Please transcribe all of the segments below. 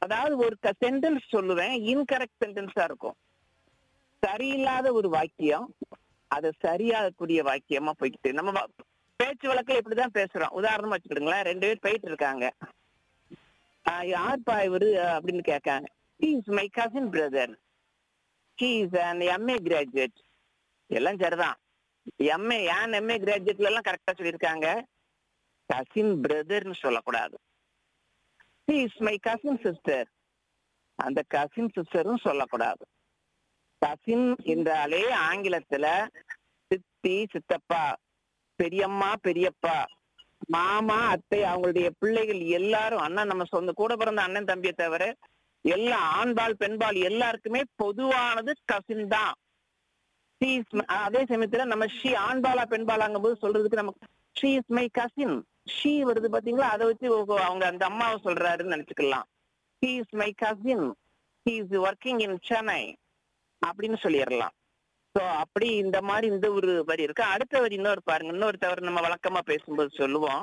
அதாவது ஒரு சென்டென்ஸ் சொல்லுவேன் இன்கரெக்ட் சென்டென்ஸா இருக்கும் சரியில்லாத ஒரு வாக்கியம் அது சரியாகக்கூடிய வாக்கியமா போய்கிட்டு நம்ம வ- பேச்சு வழக்கில் இப்படிதான் பேசுறோம் உதாரணமா வச்சுக்கிடுங்களேன் ரெண்டு பேர் போயிட்டு இருக்காங்க ஆஹ் யார்ப்பா இவரு அப்படின்னு கேட்காங்க is my cousin brother he is an MA graduate எல்லாம் சரிதான் எம்ஏ ஏன் எம்ஏ கிராஜுவேட்ல எல்லாம் கரெக்டா சொல்லியிருக்காங்க கசின் பிரதர்னு சொல்லக்கூடாது he is my cousin sister அந்த கசின் சிஸ்டரும் சொல்லக்கூடாது கசின் என்றாலே ஆங்கிலத்துல சித்தி சித்தப்பா பெரியம்மா பெரியப்பா மாமா அத்தை அவங்களுடைய பிள்ளைகள் எல்லாரும் அண்ணன் நம்ம சொந்த கூட பிறந்த அண்ணன் தம்பியை தவிர எல்லா ஆண்பால் பெண்பால் எல்லாருக்குமே பொதுவானது கசின் தான் She is my- அதே சமயத்துல நம்ம ஷீ ஆண்பாலா பெண்பாலாங்கும் போது சொல்றதுக்கு நமக்கு she is my cousin she வருது பாத்தீங்களா அதை வச்சு ஓ, அவங்க அந்த அம்மாவை சொல்றாருன்னு நினைச்சுக்கலாம் he is my cousin he is working in Chennai அப்படின்னு சொல்லிடலாம் சோ அப்படி இந்த மாதிரி இந்த ஒரு வரி இருக்கு அடுத்த வரி இன்னொரு பாருங்க இன்னொரு தவறு நம்ம வழக்கமா பேசும்போது சொல்லுவோம்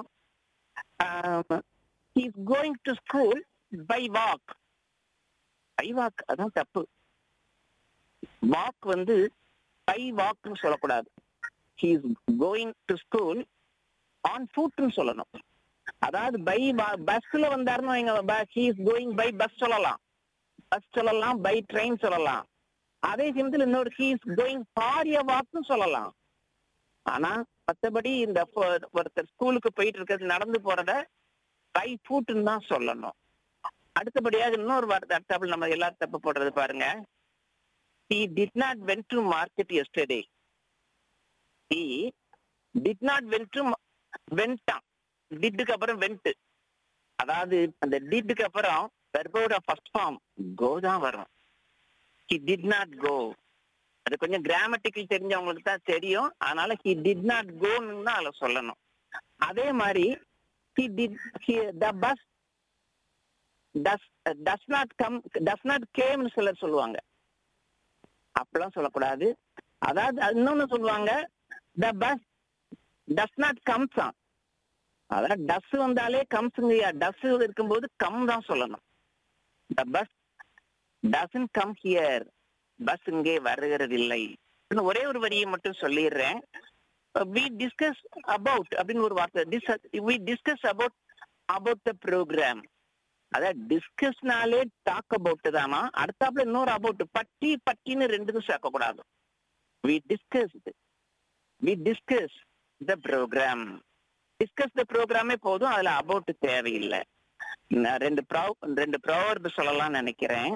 is going to school by walk by walk அதான் தப்பு வாக் வந்து பை வாக்னு சொல்லக்கூடாது he is going to school on ஃபுட்னு சொல்லணும் அதாவது பை பஸ்ல வந்தாருன்னு வைங்க he is going by bus சொல்லலாம் பஸ் சொல்லலாம் பை ட்ரெயின் சொல்லலாம் அதே சமயத்துல இன்னொரு he is going for a வாக்னு சொல்லலாம் ஆனா மத்தபடி இந்த ஃப- ஒருத்தர் ஸ்கூலுக்கு போயிட்டு இருக்கிறது நடந்து போறத பை ஃபுட்னு தான் சொல்லணும் அடுத்தபடியாக இன்னொரு வார்த்தை அடுத்தாப்புல நம்ம எல்லாரும் தப்பு போடுறது பாருங்க he did not went to market yesterday he did not went to ma- went டிட்டுக்கு அப்புறம் வெண்ட் அதாவது அந்த டிட்டுக்கு அப்புறம் வெர்போட ஃபர்ஸ்ட் ஃபார்ம் கோ தான் வரும் he did not go அது கொஞ்சம் கிராமட்டிக்கல் தெரிஞ்சவங்களுக்கு தான் தெரியும் அதனால he did not go தான் அதுல சொல்லணும் அதே மாதிரி he did he the bus does does not come does not came னு சிலர் சொல்லுவாங்க அப்படிலாம் சொல்லக்கூடாது அதாவது அது இன்னொன்னு சொல்லுவாங்க the bus does not comes அதான் டஸ் வந்தாலே கம்ஸுங்கய்யா டஸ் இருக்கும்போது கம் தான் சொல்லணும் the bus doesn't come here bus இங்கே வருகிறதில்லை இன்னும் ஒரே ஒரு வரியை மட்டும் சொல்லிடுறேன் வி டிஸ்கஸ் அபவுட் அப்படின்னு ஒரு வார்த்தை we discuss about about the program அதான் டிஸ்கஸ்னாலே டாக் அபவுட் தானா அடுத்தாப்புல இன்னொரு அபவுட் பட்டி பட்டின்னு ரெண்டுக்கும் சேர்க்க கூடாது we discuss we discuss the program discuss the ப்ரோக்ராமே போதும் அதுல அபவுட் தேவையில்லை நான் ரெண்டு ப்ராவ் ரெண்டு ப்ராவர்பு சொல்லலாம்னு நினைக்கிறேன்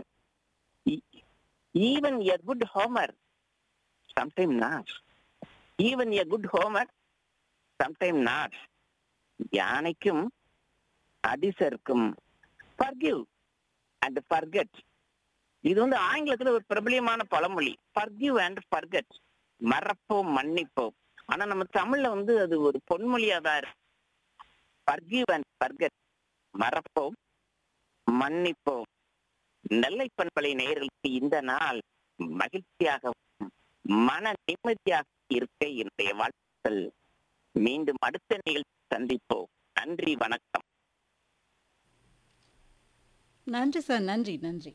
even a good Homer sometime not even a good Homer sometime not யானைக்கும் அடிசருக்கும் ஃபர்கிவ் அண்ட் ஃபர்கெட் இது வந்து ஆங்கிலத்துல ஒரு பிரபலியமான பழமொழி ஃபர்கிவ் அண்ட் ஃபர்கெட் மறப்போம் மன்னிப்போம் ஆனா நம்ம தமிழ்ல வந்து அது ஒரு பொன்மொழியா தான் இருக்கு ஃபர்கிவ் அண்ட் ஃபர்கெட் மறப்போம் மன்னிப்போம் நெல்லை பண்பலை நேயர்களுக்கு இந்த நாள் மகிழ்ச்சியாகவும் மன நிம்மதியாக இருக்க என்னுடைய வாழ்த்துக்கள் மீண்டும் அடுத்த நிகழ்ச்சி சந்திப்போம் நன்றி வணக்கம் நன்றி சார் நன்றி நன்றி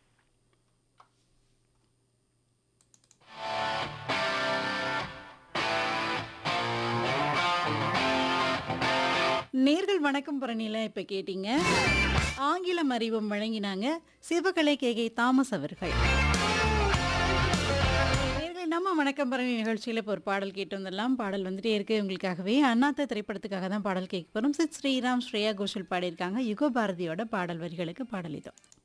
நேர்கள் வணக்கம் பரணியில இப்ப கேட்டீங்க ஆங்கிலம் அறிவும் வழங்கினாங்க சிவகலை கே கே தாமஸ் அவர்கள் நேர்கள் நம்ம வணக்கம் பரணி நிகழ்ச்சியில் இப்போ ஒரு பாடல் கேட்டு வந்துடலாம் பாடல் வந்துட்டே இருக்கு உங்களுக்காகவே அண்ணாத்த திரைப்படத்துக்காக தான் பாடல் கேட்க போகிறோம் சித் ஸ்ரீராம் ஸ்ரேயா கோஷல் பாடியிருக்காங்க யுக பாரதியோட பாடல் வரிகளுக்கு பாடல் இதோ